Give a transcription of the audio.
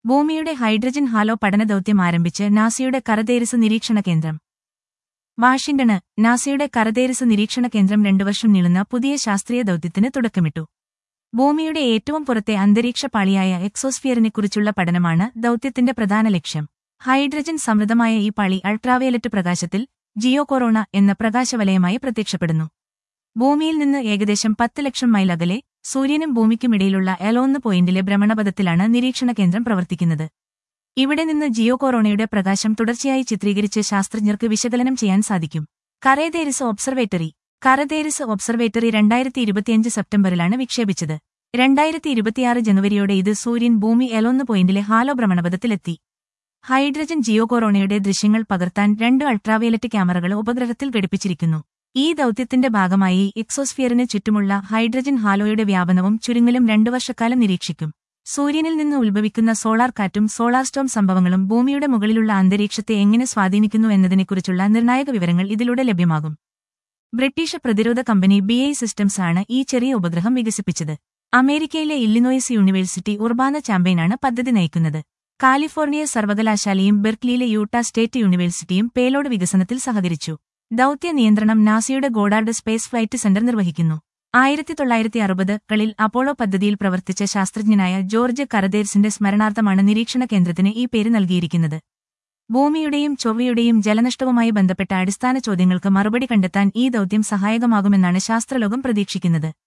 ഭൂമിയുടെ hydrogen hello പഠന ദൗത്യം ആരംഭിച്ച് നാസയുടെ കരതേരിസ് നിരീക്ഷണ കേന്ദ്രം വാഷിംഗ്ടണ് നാസയുടെ കരതേരിസ് നിരീക്ഷണ കേന്ദ്രം രണ്ടു വർഷം നീളുന്ന പുതിയ ശാസ്ത്രീയ ദൗത്യത്തിന് തുടക്കമിട്ടു ഭൂമിയുടെ ഏറ്റവും പുറത്തെ അന്തരീക്ഷ പാളിയായ എക്സോസ്ഫിയറിനെക്കുറിച്ചുള്ള പഠനമാണ് ദൗത്യത്തിന്റെ പ്രധാന ലക്ഷ്യം ഹൈഡ്രജൻ സമൃദ്ധമായ ഈ പാളി അൾട്രാവയലറ്റ് പ്രകാശത്തിൽ ജിയോ കൊറോണ എന്ന പ്രകാശവലയമായി പ്രത്യക്ഷപ്പെടുന്നു ഭൂമിയിൽ നിന്ന് ഏകദേശം പത്ത് ലക്ഷം മൈൽ അകലെ സൂര്യനും ഭൂമിക്കുമിടയിലുള്ള എലോന്ന് പോയിന്റിലെ ഭ്രമണപഥത്തിലാണ് നിരീക്ഷണ കേന്ദ്രം പ്രവർത്തിക്കുന്നത് ഇവിടെ നിന്ന് ജിയോ കൊറോണയുടെ പ്രകാശം തുടർച്ചയായി ചിത്രീകരിച്ച് ശാസ്ത്രജ്ഞർക്ക് വിശകലനം ചെയ്യാൻ സാധിക്കും കറേതേരിസ് ഒബ്സർവേറ്ററി കറതേരിസ് ഒബ്സർവേറ്ററി രണ്ടായിരത്തി ഇരുപത്തിയഞ്ച് സെപ്റ്റംബറിലാണ് വിക്ഷേപിച്ചത് രണ്ടായിരത്തി ഇരുപത്തിയാറ് ജനുവരിയോടെ ഇത് സൂര്യൻ ഭൂമി എലോന്ന് പോയിന്റിലെ ഹാലോ ഭ്രമണപഥത്തിലെത്തി ഹൈഡ്രജൻ ജിയോ കൊറോണയുടെ ദൃശ്യങ്ങൾ പകർത്താൻ രണ്ട് അൾട്രാവയലറ്റ് ക്യാമറകൾ ഉപഗ്രഹത്തിൽ ഘടിപ്പിച്ചിരിക്കുന്നു ഈ ദൗത്യത്തിന്റെ ഭാഗമായി എക്സോസ്ഫിയറിന് ചുറ്റുമുള്ള ഹൈഡ്രജൻ ഹാലോയുടെ വ്യാപനവും ചുരുങ്ങലും രണ്ടു വർഷക്കാലം നിരീക്ഷിക്കും സൂര്യനിൽ നിന്ന് ഉത്ഭവിക്കുന്ന സോളാർ കാറ്റും സോളാർ സ്റ്റോം സംഭവങ്ങളും ഭൂമിയുടെ മുകളിലുള്ള അന്തരീക്ഷത്തെ എങ്ങനെ സ്വാധീനിക്കുന്നു എന്നതിനെക്കുറിച്ചുള്ള നിർണായക വിവരങ്ങൾ ഇതിലൂടെ ലഭ്യമാകും ബ്രിട്ടീഷ് പ്രതിരോധ കമ്പനി ബി ഐ സിസ്റ്റംസ് ആണ് ഈ ചെറിയ ഉപഗ്രഹം വികസിപ്പിച്ചത് അമേരിക്കയിലെ ഇല്ലിനോയിസ് യൂണിവേഴ്സിറ്റി ഉർബാന ചാമ്പയിനാണ് പദ്ധതി നയിക്കുന്നത് കാലിഫോർണിയ സർവകലാശാലയും ബെർക്ലിയിലെ യൂട്ട സ്റ്റേറ്റ് യൂണിവേഴ്സിറ്റിയും പേലോഡ് വികസനത്തിൽ സഹകരിച്ചു ദൌത്യ നിയന്ത്രണം നാസയുടെ ഗോഡാർഡ് സ്പേസ് ഫ്ലൈറ്റ് സെന്റർ നിർവഹിക്കുന്നു ആയിരത്തി തൊള്ളായിരത്തി അറുപതുകളിൽ അപ്പോളോ പദ്ധതിയിൽ പ്രവർത്തിച്ച ശാസ്ത്രജ്ഞനായ ജോർജ് കരദേർസിന്റെ സ്മരണാർത്ഥമാണ് നിരീക്ഷണ കേന്ദ്രത്തിന് ഈ പേര് നൽകിയിരിക്കുന്നത് ഭൂമിയുടെയും ചൊവ്വയുടെയും ജലനഷ്ടവുമായി ബന്ധപ്പെട്ട അടിസ്ഥാന ചോദ്യങ്ങൾക്ക് മറുപടി കണ്ടെത്താൻ ഈ ദൌത്യം സഹായകമാകുമെന്നാണ് ശാസ്ത്രലോകം പ്രതീക്ഷിക്കുന്നത്